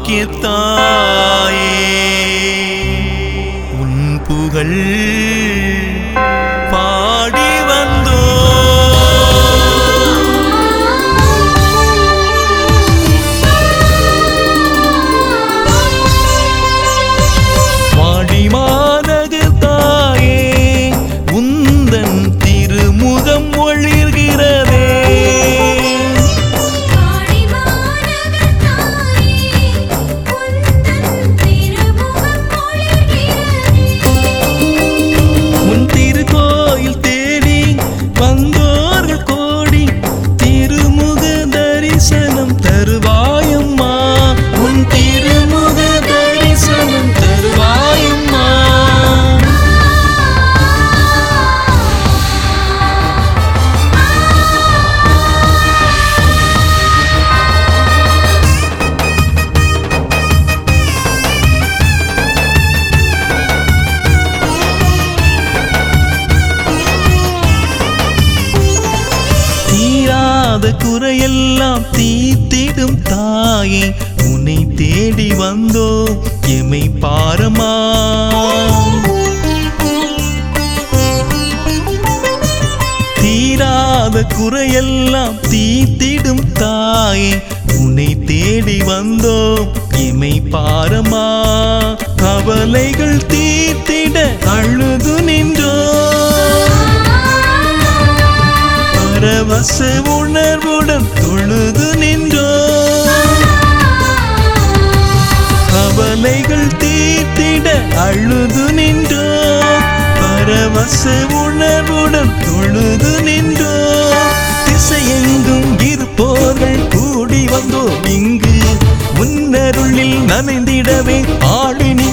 பாக்கியத்தாயே உன் புகழ் பாடி வந்தோ வாடி மாநகர் தாயே உந்தன் திருமுகம் ஒளிர்கிறதே ஆடி மாநகர் தாயே உந்தன் திருமுகம் ஒளிர்கிறதே உன் திருக்கோயில் தேடி வந்தோர்கள் கோடி திருமுக தரிசனம் தருவாயம்மா உன் திருமுக தரிசனம் தருவாயம்மா தீராத குறையெல்லாம் தீர்த்திடும் தாயே உன்னை தேடி வந்தோ எமை பாரமா தீராத குறையெல்லாம் தீர்த்திடும் தாயே உன்னை தேடி வந்தோ எமை பாரமா கவலைகள் தீர்த்திட அழுது நின்றோ பரவச உணர்வுடன் தொழுது நின்றோ கவலைகள் தீர்த்திட அழுது நின்றோ பரவச உணர்வுடன் தொழுது நின்றோ திசையெங்கும் இருப்போர்கள் கூடி வந்தோம் இங்கு முன்னருளில் நனைந்திடவே ஆளி நீ